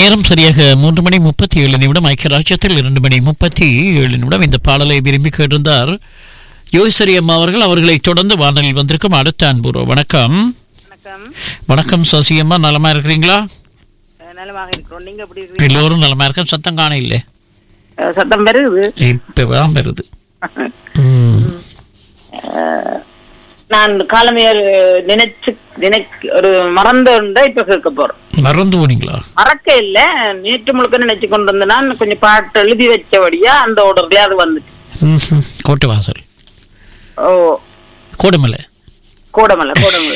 நேரம் சரியாக மூன்று மணி முப்பத்தி ஏழு நிமிடம் ஐக்கிய ராஜ்யத்தில் இரண்டு மணி முப்பத்தி ஏழு நிமிடம் இந்த பாடலை விரும்பி கேட்டிருந்தார் யோகிசரி அம்மா அவர்கள் அவர்களை தொடர்ந்து வானலில் வந்திருக்கும் அடுத்த அன்புறோ வணக்கம் வணக்கம் வணக்கம் சசி அம்மா நலமா இருக்கிறீங்களா அஹ் நலமாக இருக்கிறோம் நீங்க எப்படி இருக்கீங்க எல்லோரும் நலமா இருக்க சத்தம் காண இல்லை அஹ் சத்தம் வருது இப்பதான் வருது ம். அஹ் நான் காலமே நினைச்சு நினைச்சு ஒரு மறந்து இருந்தா இப்ப கேட்க போறோம் மறந்து போனீங்களா மறக்க இல்ல நேற்று முழுக்க நினைச்சு கொண்டு வந்து நான் கொஞ்சம் பாட்டு எழுதி வச்சபடியா அந்த ஓடர்லயே அது வந்துச்சு ம்ஹும். கோட்டை வாசல் ஓ கோடமலை கோடமலை கோடமலை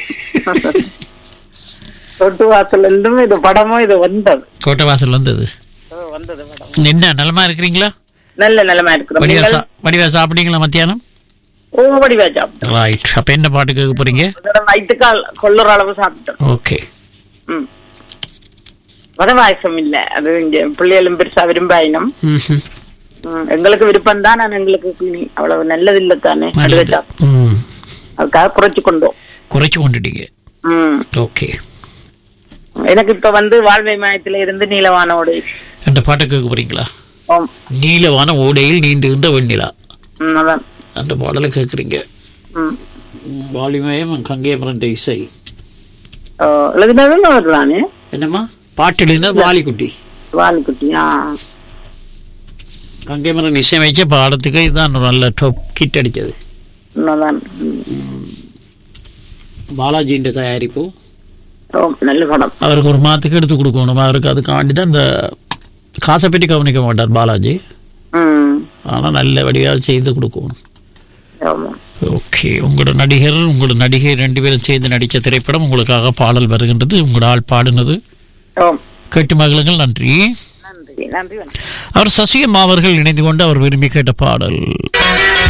தொட்டு வாசல் இருந்தும் இது படமும் இது வந்தது கோட்டை வாசல் வந்தது ஓ, வந்தது படம் என்ன நலமா இருக்கிறீங்களா நல்ல நிலைமை இருக்கிறோம் வடிவா நீங்கள்? சா- வடிவா சாப்பிட்டீங்களா மத்தியானம் ஓ வடிவா சாப்பிட்டோம் ரைட் அப்ப என்ன பாட்டு கேட்க போறீங்க இதோட வயிற்றுக்கால் கொள்ளுற அளவு சாப்பிட்டோம் ஓகே ம். வதவாயசம் இல்ல அது இங்க பிள்ளைகளும் பெருசா விரும்பாயினம் ம்ஹும். ம், எங்களுக்கு விருப்பம் தான் நான் எங்களுக்கு கிளி அவ்வளவு நல்லது இல்ல தானே நல்லது. அதுவா ம். அதுக்காக குறைச்சு கொண்டோம் குறைச்சு கொண்டுட்டீங்க ம். ஓகே எனக்கு இப்ப வந்து வாழ்வை மாயத்துல இருந்து நீலவானோடு அந்த பாட்டை கேட்க போறீங்களா ஓம் நீலவான ஓடையில் நீந்துகின்ற வெண்ணிலா ம், அதான் அந்த பாடலை கேட்குறீங்க ம். வாலிமயம் கங்கை மரண்ட இசை ஓ, எழுதினதும் அவர் தானே என்னம்மா பாட்டிலிருந்த வாலிக்குட்டி வாலிக்குட்டியா கங்கை மரன் இசையமைச்ச பாடத்துக்கு இதுதான் ஒரு நல்ல டாப் கிட் அடிச்சது உண்மைதான் பாலாஜின்ற தயாரிப்பு ஓ நல்ல படம் அவருக்கு ஒரு மாத்துக்கு எடுத்து கொடுக்கணும் அவருக்கு அதுக்காண்டி தான் இந்த காசை பற்றி கவனிக்க மாட்டார் பாலாஜி ம் ஆனால் நல்ல வடிவாக செய்து கொடுக்கணும் ஆமா ஓகே உங்களோட நடிகர் உங்களோட நடிகை ரெண்டு பேரும் சேர்ந்து நடித்த திரைப்படம் உங்களுக்காக பாடல் வருகின்றது உங்களோட ஆள் பாடினது ஓம் கேட்டு மகளுங்கள் நன்றி நன்றி நன்றி வணக்கம் அவர் சசியம்மா அவர்கள் இணைந்து கொண்டு அவர் விரும்பி கேட்ட பாடல்